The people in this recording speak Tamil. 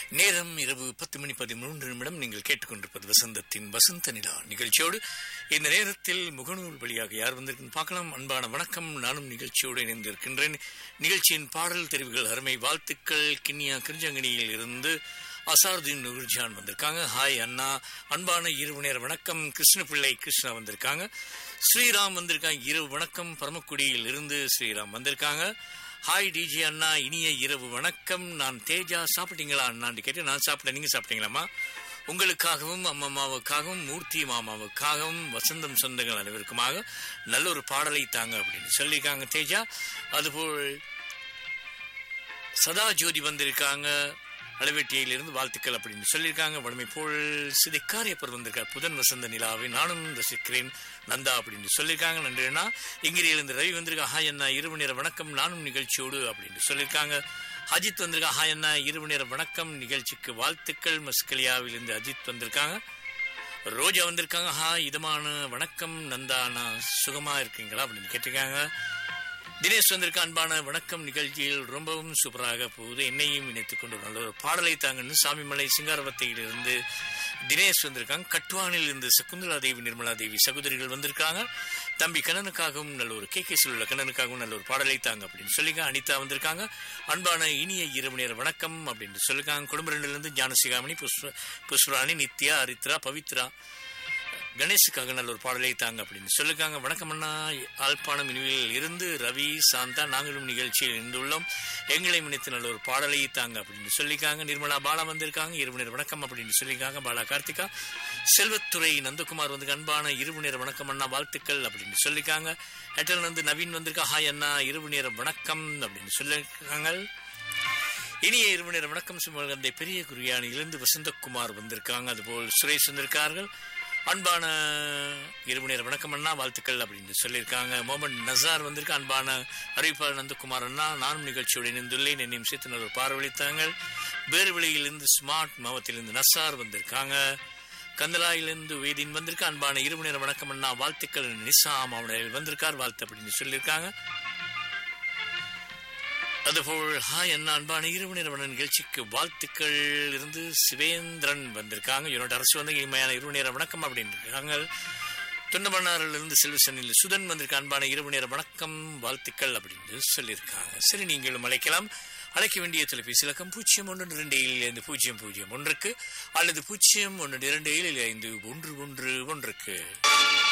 நேரம் இரவு பத்து மணி பதிமூன்று நிமிடம் நீங்கள் கேட்டுக்கொண்டிருப்பது வசந்தத்தின் வசந்த நிலா நிகழ்ச்சியோடு இந்த நேரத்தில் முகநூல் வழியாக யார் வந்திருக்குன்னு பார்க்கலாம் அன்பான வணக்கம் நானும் நிகழ்ச்சியோடு இணைந்திருக்கின்றேன் நிகழ்ச்சியின் பாடல் தெரிவுகள் அருமை வாழ்த்துக்கள் கிண்ணியா கிருஞ்சங்கனியில் இருந்து அசாருதீன் நூர்ஜான் வந்திருக்காங்க ஹாய் அண்ணா அன்பான இரவு நேர வணக்கம் கிருஷ்ணபிள்ளை கிருஷ்ணா வந்திருக்காங்க ஸ்ரீராம் வந்திருக்காங்க இரவு வணக்கம் பரமக்குடியில் இருந்து ஸ்ரீராம் வந்திருக்காங்க ஹாய் டிஜி அண்ணா இனிய இரவு வணக்கம் நான் தேஜா சாப்பிட்டீங்களா அண்ணான்னு கேட்டு நான் சாப்பிட்டேன் நீங்க சாப்பிட்டீங்களாம்மா உங்களுக்காகவும் அம்மம்மாவுக்காகவும் மூர்த்தி மாமாவுக்காகவும் வசந்தம் சொந்தங்கள் அனைவருக்குமாக நல்ல ஒரு பாடலை தாங்க அப்படின்னு சொல்லியிருக்காங்க தேஜா அதுபோல் சதா ஜோதி வந்திருக்காங்க அளவெட்டியிலிருந்து வாழ்த்துக்கள் அப்படின்னு சொல்லியிருக்காங்க வடமை போல் சிதைக்காரியப்பர் வந்திருக்கார் புதன் வசந்த நிலாவை நானும் ரசிக்கிறேன் நந்தா அப்படின்னு சொல்லியிருக்காங்க நன்றினா இங்கிரியிலிருந்து ரவி வந்திருக்கா ஹாய் அண்ணா இரவு நேர வணக்கம் நானும் நிகழ்ச்சியோடு அப்படின்னு சொல்லியிருக்காங்க அஜித் வந்திருக்கா ஹாய் அண்ணா இரவு நேர வணக்கம் நிகழ்ச்சிக்கு வாழ்த்துக்கள் மஸ்கலியாவிலிருந்து அஜித் வந்திருக்காங்க ரோஜா வந்திருக்காங்க ஹா இதமான வணக்கம் நந்தா அண்ணா சுகமா இருக்கீங்களா அப்படின்னு கேட்டிருக்காங்க தினேஷ் வந்திருக்க அன்பான வணக்கம் நிகழ்ச்சியில் ரொம்பவும் சூப்பராக போகுது என்னையும் இணைத்துக் கொண்டு நல்ல ஒரு பாடலை தாங்கன்னு சாமிமலை சிங்காரவத்தையிலிருந்து தினேஷ் வந்திருக்காங்க கட்டுவானில் இருந்து சகுந்தலா தேவி நிர்மலா தேவி சகோதரிகள் வந்திருக்காங்க தம்பி கண்ணனுக்காகவும் நல்ல ஒரு கே கேஸில் உள்ள கண்ணனுக்காகவும் நல்ல ஒரு பாடலை தாங்க அப்படின்னு சொல்லிங்க அனிதா வந்திருக்காங்க அன்பான இனிய இரவு நேர வணக்கம் அப்படின்னு சொல்லிருக்காங்க குடும்பத்திலிருந்து ஞானசிகாமணி புஷ்ப புஷ்பராணி நித்யா அரித்ரா பவித்ரா கணேஷுக்காக நல்ல ஒரு பாடலை தாங்க அப்படின்னு சொல்லிருக்காங்க வணக்கம் அண்ணா ஆழ்ப்பாணம் இனிவில் இருந்து ரவி சாந்தா நாங்களும் நிகழ்ச்சியில் இருந்துள்ளோம் எங்களை முன்னித்து நல்ல ஒரு பாடலை தாங்க அப்படின்னு சொல்லியிருக்காங்க நிர்மலா பாலா வந்திருக்காங்க இருமுனர் வணக்கம் அப்படின்னு சொல்லியிருக்காங்க பாலா கார்த்திகா செல்வத்துறை நந்தகுமார் வந்து அன்பான இருவு நேர வணக்கம் அண்ணா வாழ்த்துக்கள் அப்படின்னு சொல்லியிருக்காங்க ஹெட்டல் வந்து நவீன் வந்திருக்கா ஹாய் அண்ணா இருவு நேர வணக்கம் அப்படின்னு சொல்லியிருக்காங்க இனிய இரவு நேர வணக்கம் சிவகந்தை பெரிய குரியானிலிருந்து வசந்தகுமார் வந்திருக்காங்க அதுபோல் சுரேஷ் வந்திருக்கார்கள் அன்பான இரவு நேர வணக்கம் அண்ணா வாழ்த்துக்கள் அப்படின்னு சொல்லியிருக்காங்க மோமன் நசார் வந்திருக்க அன்பான அறிவிப்பாளர் நந்தகுமார் அண்ணா நானும் நிகழ்ச்சியோடு இணைந்துள்ளேன் என்னையும் சேர்த்து நல்ல பார்வையளித்தாங்க பேருவிலையிலிருந்து ஸ்மார்ட் மாவட்டத்திலிருந்து நசார் வந்திருக்காங்க கந்தலாயிலிருந்து வேதின் வந்திருக்க அன்பான இரவு நேர வணக்கம் அண்ணா வாழ்த்துக்கள் நிசாம் அவனில் வந்திருக்கார் வாழ்த்து அப்படின்னு சொல்லியிருக்காங்க அதுபோல் ஹாய் அண்ணா அன்பான இரவு நேர நிகழ்ச்சிக்கு வாழ்த்துக்கள் இருந்து சிவேந்திரன் வந்திருக்காங்க என்னோட அரசு வந்து இனிமையான இரவு நேர வணக்கம் அப்படின்னு இருக்காங்க தொண்டமன்னாரிலிருந்து செல்வசனில் சுதன் வந்திருக்க அன்பான இரவு நேர வணக்கம் வாழ்த்துக்கள் அப்படின்னு சொல்லியிருக்காங்க சரி நீங்களும் அழைக்கலாம் அழைக்க வேண்டிய தொலைபேசி இலக்கம் பூஜ்ஜியம் ஒன்று ரெண்டு ஏழு ஐந்து பூஜ்ஜியம் பூஜ்ஜியம் ஒன்றுக்கு அல்லது பூஜ்ஜியம் ஒன்று இரண்டு ஏழு ஐந்து ஒன்று ஒன்று ஒன்றுக்கு